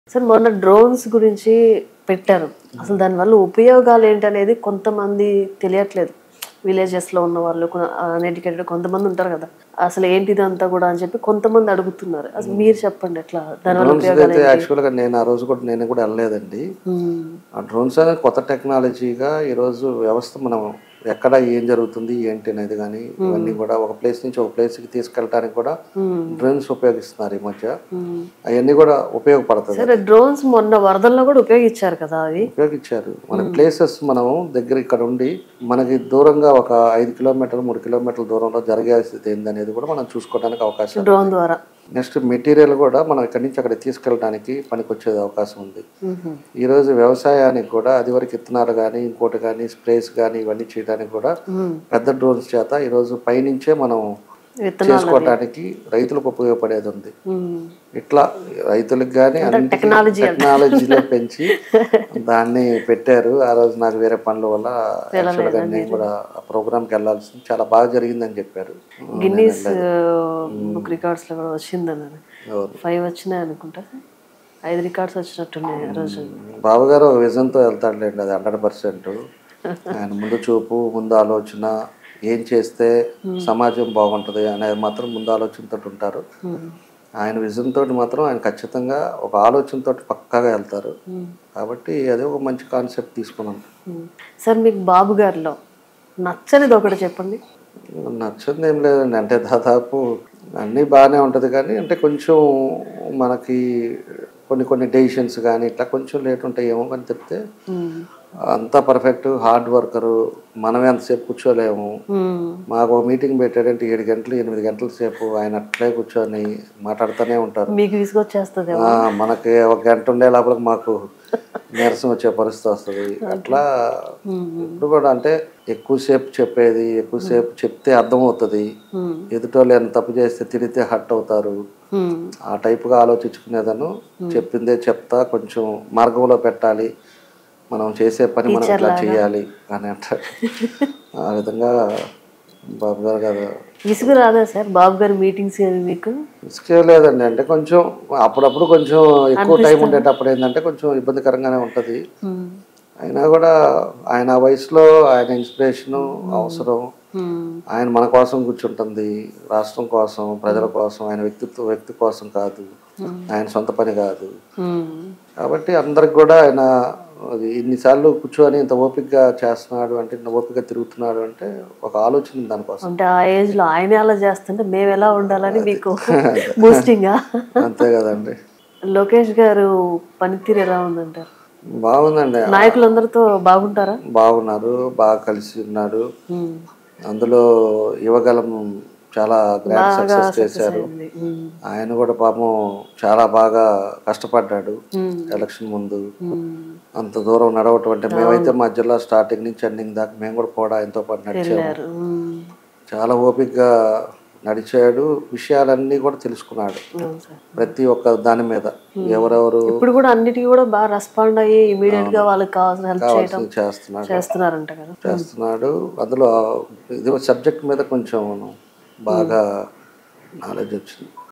Sir మొన్న drones గురించి పెట్టారు అసలు దానివల్ల ఉపయోగాలు ఏంటనేది కొంతమంది తెలియట్లేదు విలేజెస్ లో ఉన్న వాళ్ళు అన్ఎడ్యుకేటెడ్ కొంతమంది ఉంటారు కదా అసలు ఏంటిది అంతా కూడా అని చెప్పి కొంతమంది అడుగుతున్నారు అసలు మీరు చెప్పండి ఎట్లా దానివల్ల డ్రోన్స్ ఉపయోగాలు అయితే యాక్చువల్గా నేను ఆ రోజు కూడా నేను కూడా వెళ్ళలేదండి ఉమ్, ఆ డ్రోన్స్ అనేది కొత్త టెక్నాలజీగా ఈరోజు వ్యవస్థ మనం ఎక్కడ ఏం జరుగుతుంది ఏంటి అనేది కానీ ఇవన్నీ కూడా ఒక ప్లేస్ నుంచి ఒక ప్లేస్కి తీసుకెళ్ళడానికి కూడా ఉమ్, డ్రోన్స్ ఉపయోగిస్తున్నారు ఈ మధ్య ఉమ్. అవన్నీ కూడా ఉపయోగపడుతుంది సరే డ్రోన్స్ మొన్న వరదల్లో కూడా ఉపయోగించారు కదా అవి ఉపయోగించారు మన ప్లేసెస్ మనం దగ్గర ఇక్కడ ఉండి మనకి దూరంగా ఒక ఐదు కిలోమీటర్లు మూడు కిలోమీటర్ల దూరంలో జరిగేది ఏందనేది కూడా మనం చూసుకోవడానికి అవకాశం డ్రోన్ ద్వారా నెక్స్ట్ మెటీరియల్ కూడా మనం ఇక్కడి నుంచి అక్కడ తీసుకెళ్ళడానికి పనికొచ్చే అవకాశం ఉంది ఉహు, ఈరోజు వ్యవసాయానికి కూడా అది వరకు ఇత్తనాలు కానీ ఇంకోటి కానీ స్ప్రేస్ కానీ ఇవన్నీ చేయడానికి కూడా ఉమ్. పెద్ద డ్రోన్స్ చేత ఈరోజు పైనుంచే మనం విత్తనాలు చేసుకోవడానికి రైతులకు ఉపయోగపడేది ఉంది ఉమ్, ఇట్లా రైతులకు కానీ technology అంట. టెక్నాలజీలో పెంచి దాన్ని పెట్టారు ఆ రోజు నాకు వేరే పనుల వల్ల యాక్చువల్గా నేను కూడా ఆ ప్రోగ్రామ్కి వెళ్ళాల్సింది చాలా బాగా జరిగిందని చెప్పారు గిన్నీస్ బుక్ రికార్డ్స్ లో కూడా వచ్చిందన్నారు ఎవరు? ఫైవ్ వచ్చినాయి అనుకుంటా ఐదు రికార్డ్స్ వచ్చినట్టున్నాయి ఆ రోజు బాబు గారు ఒక విజన్తో వెళ్తాడులేండి అది హండ్రెడ్ పర్సెంట్ ఆయన ముందు చూపు ముందు ఆలోచన ఏం చేస్తే సమాజం బాగుంటుంది అనేది మాత్రం ముందు ఆలోచనతో ఉంటారు ఉమ్, ఆయన విజన్ తోటి మాత్రం ఆయన ఖచ్చితంగా ఒక ఆలోచనతో పక్కాగా వెళ్తారు ఉమ్, కాబట్టి అదే ఒక మంచి కాన్సెప్ట్ తీసుకున్నాం ఉమ్. సార్ మీకు బాబు గారిలో నచ్చనిది ఒకటి చెప్పండి నచ్చింది ఏం లేదండి అంటే దాదాపు అన్నీ బాగానే ఉంటుంది కానీ అంటే కొంచెం మనకి కొన్ని కొన్ని డెసిషన్స్ కానీ ఇట్లా కొంచెం లేట్ ఉంటాయి ఏమో కానీ చెప్తే ఉమ్, అంతా పర్ఫెక్ట్ హార్డ్ వర్కరు మనమే అంతసేపు కూర్చోలేము ఉమ్, మాకు ఒక మీటింగ్ పెట్టాడంటే ఏడు గంటలు ఎనిమిది గంటల సేపు ఆయన అట్లే కూర్చొని మాట్లాడుతూనే ఉంటారు మీకు విసుగొచ్చేస్తుంది ఆ, మనకి ఒక గంట ఉండే లోపల మాకు నీరసం వచ్చే పరిస్థితి వస్తుంది అట్లా ఇప్పుడు కూడా అంటే ఎక్కువసేపు చెప్పేది ఎక్కువసేపు చెప్తే అర్థమవుతుంది ఉమ్, ఎదుటోళ్ళు ఏమైనా తప్పు చేస్తే తిరిగితే హట్ అవుతారు ఉమ్, ఆ టైపుగా ఆలోచించుకునేదను చెప్పిందే చెప్తా కొంచెం మార్గంలో పెట్టాలి మనం చేసే పని మనం ఇట్లా చేయాలి అని అంటారు ఆ విధంగా బాబు గారు కదా విసుగు రాదా సార్ బాబు గారి మీటింగ్స్ అవి మీకు ఇసుకే లేదండి అంటే కొంచెం అప్పుడప్పుడు కొంచెం ఎక్కువ టైం ఉండేటప్పుడు ఏంటంటే కొంచెం ఇబ్బందికరంగానే ఉంటుంది ఉమ్, అయినా కూడా ఆయన వయసులో ఆయన ఇన్స్పిరేషను అవసరం ఉమ్, ఆయన మన కోసం కూర్చుంటుంది రాష్ట్రం కోసం ప్రజల కోసం ఆయన వ్యక్తిత్వ వ్యక్తి కోసం కాదు ఆయన సొంత పని కాదు ఉమ్. కాబట్టి అందరికి కూడా ఆయన అది ఇన్నిసార్లు కూర్చొని ఇంత ఓపికగా చేస్తున్నాడు అంటే ఇంత ఓపికగా తిరుగుతున్నాడు అంటే ఒక ఆలోచన ఉంది దానికోసం అంటే ఆ ఏజ్ లో ఆయన ఎలా చేస్తుంటే మేము ఎలా ఉండాలని మీకు బూస్టింగ్ అంతే కదండి లోకేష్ గారు పనితీరు ఎలా ఉందంటారు బాగుందండి నాయకులందరితో బాగుంటారా బాగున్నారు బాగా కలిసి ఉన్నారు ఉమ్, అందులో యువగలం చాలా గ్రాండ్ సక్సెస్ చేశారు ఉంది. ఉమ్, ఆయన కూడా పాపం చాలా బాగా కష్టపడ్డాడు ఉమ్, ఎలక్షన్ ముందు ఉమ్. అంత దూరం నడవటం అంటే మేమైతే మా జిల్లా స్టార్టింగ్ నుంచి ఎండింగ్ దాకా మేము కూడా కూడా ఎంతో పాటు నడిచాము వెళ్ళారు ఉమ్, చాలా ఓపికగా నడిచాడు విషయాలన్నీ కూడా తెలుసుకున్నాడు అవును సార్ ప్రతి ఒక్క దాని మీద ఎవరెవరు ఇప్పుడు కూడా అన్నిటికీ కూడా బాగా రెస్పాండ్ అయ్యి ఇమీడియట్ గా వాళ్ళకి కావాల్సిన హెల్ప్ చేయడం కావాల్సింది చేస్తున్నాడు చేస్తున్నారంట కదా చేస్తున్నాడు అందులో ఇది సబ్జెక్ట్ మీద కొంచెం బాగా నాలెడ్జ్ వచ్చింది